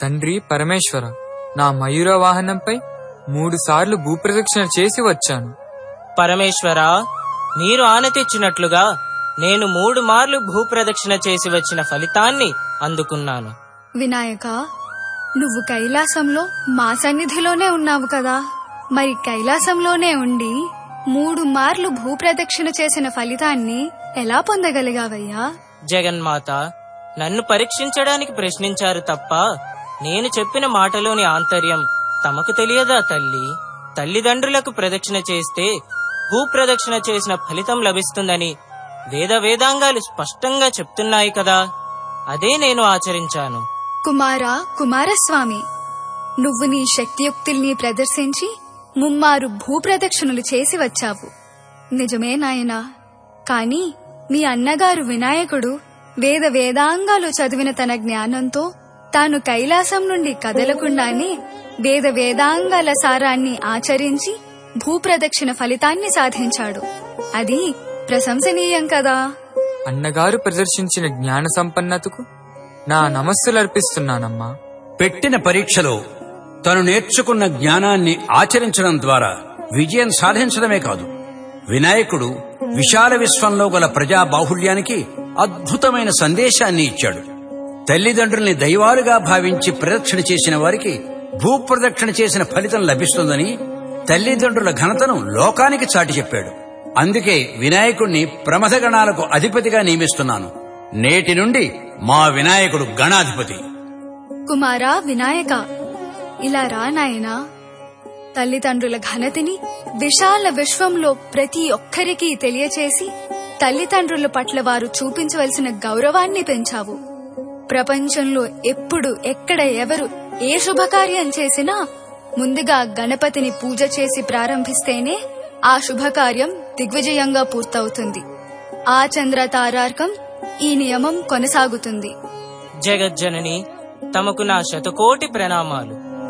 తండ్రి పరమేశ్వర నా మయూర వాహనంపై మూడు సార్లు భూప్రదక్షిణ చేసి వచ్చాను పరమేశ్వరా మీరు ఆన తెచ్చినట్లుగా నేను మూడు మార్లు భూప్రదక్షిణ చేసి వచ్చిన ఫలితాన్ని అందుకున్నాను వినాయక నువ్వు కైలాసంలో మా సన్నిధిలోనే ఉన్నావు కదా మరి కైలాసంలోనే ఉండి మూడు మార్లు భూప్రదక్షిణ చేసిన ఫలితాన్ని ఎలా పొందగలిగావయ్యా జగన్మాత నన్ను పరీక్షించడానికి ప్రశ్నించారు తప్ప నేను చెప్పిన మాటలోని ఆంతర్యం తమకు తెలియదా తల్లి తల్లిదండ్రులకు ప్రదక్షిణ చేస్తే భూప్రదక్షిణ చేసిన ఫలితం లభిస్తుందని వేద వేదాంగాలు స్పష్టంగా చెప్తున్నాయి కదా అదే నేను ఆచరించాను కుమార కుమారస్వామి నువ్వు నీ శక్తియుక్తుల్ని ప్రదర్శించి ముమ్మారు భూప్రదక్షిణలు చేసి వచ్చావు నిజమే నాయనా కాని మీ అన్నగారు వినాయకుడు వేద వేదాంగాలు చదివిన తన జ్ఞానంతో తాను కైలాసం నుండి కదలకుండానే వేద వేదాంగాల సారాన్ని ఆచరించి భూప్రదక్షిణ ఫలితాన్ని సాధించాడు అది ప్రశంసనీయం కదా అన్నగారు ప్రదర్శించిన జ్ఞాన సంపన్నతకు నా నమస్సులు అర్పిస్తున్నానమ్మా పెట్టిన పరీక్షలో తను నేర్చుకున్న జ్ఞానాన్ని ఆచరించడం ద్వారా విజయం సాధించడమే కాదు వినాయకుడు విశాల విశ్వంలో గల ప్రజా బాహుళ్యానికి అద్భుతమైన సందేశాన్ని ఇచ్చాడు తల్లిదండ్రుల్ని దైవాలుగా భావించి ప్రదక్షిణ చేసిన వారికి భూప్రదక్షిణ చేసిన ఫలితం లభిస్తుందని తల్లిదండ్రుల ఘనతను లోకానికి చాటి చెప్పాడు అందుకే వినాయకుణ్ణి ప్రమథ గణాలకు అధిపతిగా నియమిస్తున్నాను నేటి నుండి మా వినాయకుడు గణాధిపతి కుమారా వినాయక ఇలా రా నాయనా తల్లిదండ్రుల ఘనతని విశాల విశ్వంలో ప్రతి ఒక్కరికి తెలియచేసి తల్లిదండ్రుల పట్ల వారు చూపించవలసిన గౌరవాన్ని పెంచావు ప్రపంచంలో ఎప్పుడు ఎక్కడ ఎవరు ఏ శుభకార్యం చేసినా ముందుగా గణపతిని పూజ చేసి ప్రారంభిస్తేనే ఆ శుభకార్యం దిగ్విజయంగా పూర్తవుతుంది ఆ చంద్ర తారార్కం ఈ నియమం కొనసాగుతుంది జగజ్జనని తమకు నా శతకోటి ప్రణామాలు